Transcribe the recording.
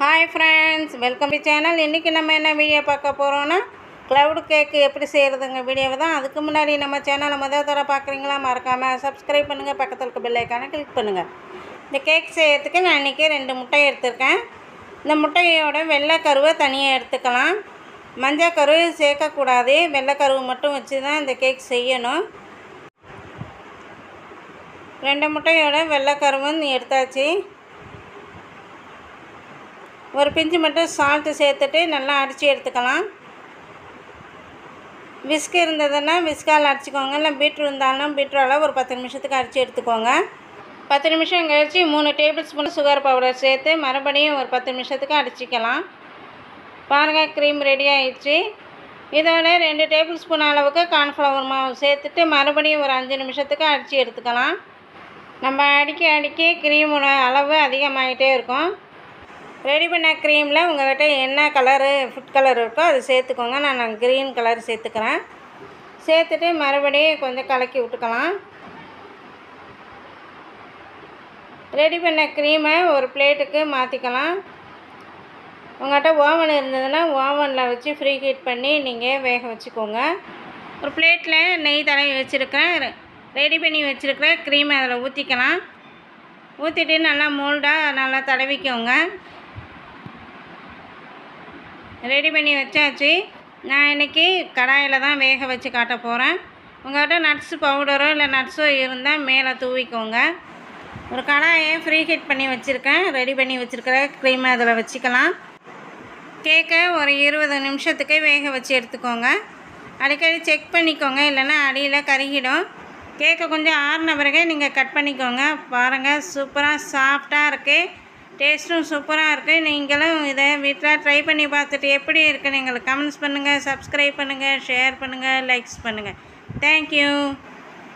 hi friends welcome to channel இன்றைக்கி நம்ம என்ன வீடியோ பார்க்க போகிறோன்னா க்ளவுட் கேக்கு எப்படி செய்கிறதுங்க வீடியோவை தான் அதுக்கு முன்னாடி நம்ம சேனலை முதல் தடவை பார்க்குறீங்களா மறக்காமல் சப்ஸ்கிரைப் பண்ணுங்கள் பக்கத்தில் இருக்க பெல் ஐக்கானை கிளிக் பண்ணுங்கள் இந்த கேக் செய்யறதுக்கு நான் இன்றைக்கி ரெண்டு முட்டை எடுத்திருக்கேன் இந்த முட்டையோட வெள்ளை கருவை தனியாக எடுத்துக்கலாம் மஞ்சள் கரு சேர்க்கக்கூடாது வெள்ளை கருவு மட்டும் வச்சு தான் இந்த கேக் செய்யணும் ரெண்டு முட்டையோட வெள்ளை கருவும் எடுத்தாச்சு ஒரு பிஞ்சு மட்டும் சால்ட்டு சேர்த்துட்டு நல்லா அடித்து எடுத்துக்கலாம் விஸ்க் இருந்ததுன்னா விஸ்கால் அடிச்சுக்கோங்க இல்லை பீட்ரு இருந்தாலும் பீட்ரால் ஒரு பத்து நிமிஷத்துக்கு அடித்து எடுத்துக்கோங்க பத்து நிமிஷம் கழிச்சு மூணு டேபிள் ஸ்பூன் சுகர் பவுடர் சேர்த்து மறுபடியும் ஒரு பத்து நிமிஷத்துக்கு அடிச்சிக்கலாம் பாருங்கள் க்ரீம் ரெடி ஆயிடுச்சு இதோட ரெண்டு டேபிள் ஸ்பூன் அளவுக்கு கார்ன்ஃப்ளவர் மாவு சேர்த்துட்டு மறுபடியும் ஒரு அஞ்சு நிமிஷத்துக்கு அடித்து எடுத்துக்கலாம் நம்ம அடிக்க அடிக்க க்ரீமோட அளவு அதிகமாகிட்டே இருக்கும் ரெடி பண்ண க்ரீமில் உங்கள்கிட்ட என்ன கலரு ஃபுட் கலர் இருக்கோ அது சேர்த்துக்கோங்க நான் நான் க்ரீன் கலர் சேர்த்துக்கிறேன் சேர்த்துட்டு மறுபடியும் கொஞ்சம் கலக்கி விட்டுக்கலாம் ரெடி பண்ண க்ரீமை ஒரு பிளேட்டுக்கு மாற்றிக்கலாம் உங்கள்கிட்ட ஓவன் இருந்ததுன்னா ஓவனில் வச்சு ஃப்ரீ ஹீட் பண்ணி நீங்கள் வேக வச்சுக்கோங்க ஒரு பிளேட்டில் நெய் தடவி வச்சுருக்கிறேன் ரெடி பண்ணி வச்சுருக்கிற க்ரீமை அதில் ஊற்றிக்கலாம் ஊற்றிட்டு நல்லா மோல்டாக நல்லா தடவிக்கோங்க ரெடி பண்ணி வச்சாச்சு நான் இன்றைக்கி கடாயில் தான் வேக வச்சு காட்ட போகிறேன் உங்கள்கிட்ட நட்ஸ் பவுடரோ இல்லை நட்ஸோ இருந்தால் மேலே தூவிக்கோங்க ஒரு கடாயை ஃப்ரீ ஹீட் பண்ணி வச்சுருக்கேன் ரெடி பண்ணி வச்சுருக்கிற க்ரீமை அதில் வச்சுக்கலாம் கேக்கை ஒரு இருபது நிமிஷத்துக்கு வேக வச்சு எடுத்துக்கோங்க அடிக்கடி செக் பண்ணிக்கோங்க இல்லைன்னா அடியில் கருகிடும் கேக்கை கொஞ்சம் ஆறின பிறகு நீங்கள் கட் பண்ணிக்கோங்க பாருங்கள் சூப்பராக சாஃப்டாக இருக்குது டேஸ்ட்டும் சூப்பராக இருக்குது நீங்களும் இதை வீட்டில் ட்ரை பண்ணி பார்த்துட்டு எப்படி இருக்குன்னு எங்களுக்கு கமெண்ட்ஸ் பண்ணுங்கள் சப்ஸ்கிரைப் பண்ணுங்கள் ஷேர் பண்ணுங்கள் லைக்ஸ் பண்ணுங்கள் தேங்க்யூ